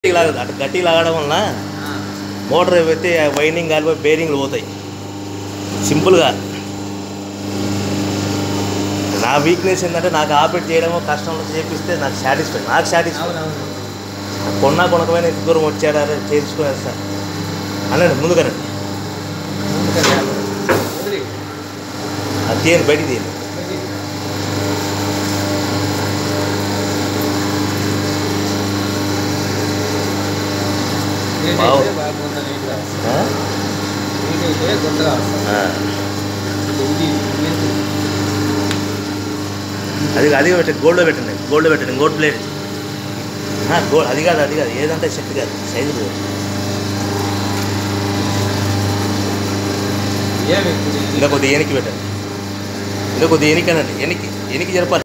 ఇలా అటు గట్టి లాగడం వలన మోటార్ పెడితే వైండింగ్ కాలిపోయి బేరింగ్లు పోతాయి సింపుల్గా నా వీక్నెస్ ఏంటంటే నాకు ఆపరేట్ చేయడమో కష్టంలో చేపిస్తే నాకు సాటిస్ఫై నాకు సాటిస్ఫై అవునవును కొన్నా కొనకమైన ఇంత దూరం వచ్చాడా చేయించుకున్నారు సార్ అనండి ముందుగానే అది తీయండి బయటికి తీయండి బావు. ఆ? ఆ. అది అది పెట్టండి గోల్డ్లో పెట్టండి గోల్డ్లో పెట్టండి గోల్డ్ ప్లేట్ గోల్డ్ అది కాదు అది కాదు ఏదంటే శక్తి కాదు సైజు కాదు. ఇంకా కొద్దిగా ఎనికి పెట్టండి ఇంకా కొద్దిగా ఎనికి అనండి ఎనికి ఎనికి జరపాలి